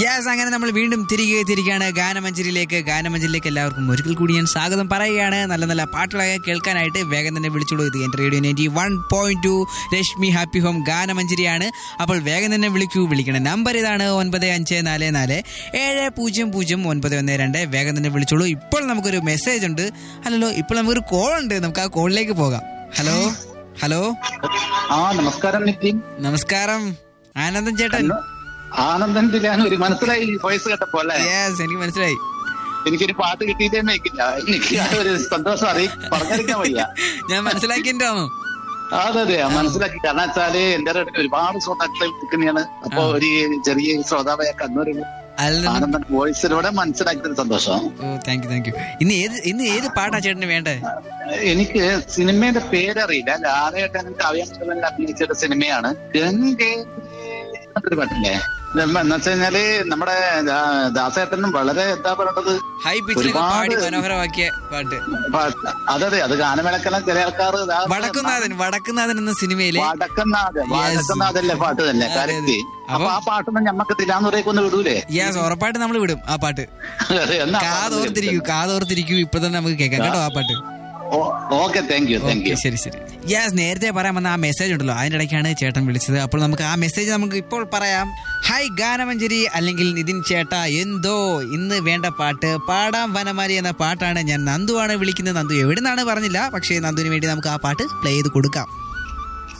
Yes അങ്ങനെ നമ്മൾ വീണ്ടും തിരികെ എത്തിയിരിക്കുകയാണ് ഗാനമഞ്ചരിയിലേക്ക് ഗാനമഞ്ചരിയിലേക്ക് എല്ലാവർക്കും ഒരിക്കൽ കൂടി ഞാൻ സ്വാഗതം പറയുകയാണ് നല്ല നല്ല പാട്ടുകളൊക്കെ കേൾക്കാനായിട്ട് വേഗം തന്നെ വിളിച്ചോളൂ ഇത് എൻ്റെ radio ninety one point two Reshmi happy home ഗാനമഞ്ചരിയാണ് അപ്പോൾ വേഗം തന്നെ വിളിക്കൂ വിളിക്കണം നമ്പർ ഇതാണ് ഒൻപത് അഞ്ച് നാല് നാല് ഏഴ് പൂജ്യം പൂജ്യം ഒൻപത് ഒന്ന് രണ്ട് വേഗം തന്നെ വിളിച്ചോളൂ ഇപ്പോൾ നമുക്കൊരു മെസ്സേജ് ഉണ്ട് അല്ലല്ലോ ഇപ്പോൾ നമുക്കൊരു കോൾ ഉണ്ട് നമുക്ക് ആ കോളിലേക്ക് പോകാം ഹലോ ഹലോ ആ നമസ്കാരം നിതിൻ നമസ്കാരം ആനന്ദൻ ചേട്ടൻ ആനന്ദൻ ഒരു മനസ്സിലായി വോയിസ് കേട്ടപ്പോ അല്ലേ യെസ് എനിക്ക് മനസ്സിലായി എനിക്കൊരു പാട്ട് കിട്ടിയിട്ടേ മേക്കില്ല എനിക്ക് ആ ഒരു സന്തോഷം അറിയി പറഞ്ഞറിയിക്കാൻ വയ്യ ഞാൻ മനസ്സിലാക്കിണ്ടാണോ അതെ അതെ മനസ്സിലാക്കി കാരണം വെച്ചാല് എന്റെ അടുത്ത് ഒരുപാട് ശ്രോതാക്കളെ വിളിക്കുന്നതാണ് അപ്പൊ ഒരു ചെറിയ ശ്രോതാവായ കണ്ണൂര് അല്ല ആനന്ദൻ വോയിസിലൂടെ മനസ്സിലാക്കിയൊരു സന്തോഷം oh thank you thank you ഇന്ന് ഏത് ഇന്ന് ഏത് പാട്ടാ ചേട്ടന് വേണ്ടേ എനിക്ക് സിനിമയുടെ പേരറിയില്ല ലാലേട്ടൻ കാവ്യാന്തരൻ അഭിനയിച്ച സിനിമയാണ് ഗംഗേ എന്നൊരു പാട്ടില്ലേ എന്ന് വെച്ച് കഴിഞ്ഞാല് നമ്മുടെ ദാ- ദാസേട്ടനും വളരെ എന്താ പറയണത് ഹൈ പിച്ചിൽ ഒരുപാട് പാടി മനോഹരമാക്കിയ പാട്ട് പാ- അതെ അതെ അത് ഗാനമേളക്കെല്ലാം ചില ആൾക്കാർ വടക്കുന്നാഥൻ വടക്കുന്നാഥൻ എന്ന സിനിമയിലെ വടക്കന്നാഥ് വടക്കന്നാഥല്ലേ പാട്ട് തന്നെ അതെ, അതെ. കരക്റ്റ് അപ്പൊ അപ്പം- ആ പാട്ടൊന്നും ഞമ്മക്ക് തിരാന്നുറേക്കൊന്ന് വിടൂലേ യെസ് ഉറപ്പായിട്ട് നമ്മൾ വിടും ആ പാട്ട് അതെ, എന്നാ ആ പാട്ട് കാതോർത്തിരിക്കൂ കാതോർത്തിരിക്കൂ ഇപ്പൊ തന്നെ നമുക്ക് കേൾക്കാം കേട്ടോ ആ പാട്ട് ഓ- okay thank you thank okay you ശരി ശരി യെസ് നേരത്തെ പറയാൻ വന്ന ആ മെസ്സേജ് ഉണ്ടല്ലോ അതിന്റെ ഇടയ്ക്കാണ് ചേട്ടൻ വിളിച്ചത് അപ്പോൾ നമുക്ക് ആ മെസ്സേജ് നമുക്ക് ഇപ്പോൾ പറയാം ഹായ് ഗാനമഞ്ജരി അല്ലെങ്കിൽ നിതിൻ ചേട്ട എന്തോ ഇന്ന് വേണ്ട പാട്ട് പാടാം വനമാലി എന്ന പാട്ടാണ് ഞാൻ നന്ദുവാണ് വിളിക്കുന്നത് നന്ദു എവിടെ നിന്നാണ് പറഞ്ഞില്ല പക്ഷേ നന്ദുവിന് വേണ്ടി നമുക്ക് ആ പാട്ട് പ്ലേ ചെയ്ത് കൊടുക്കാം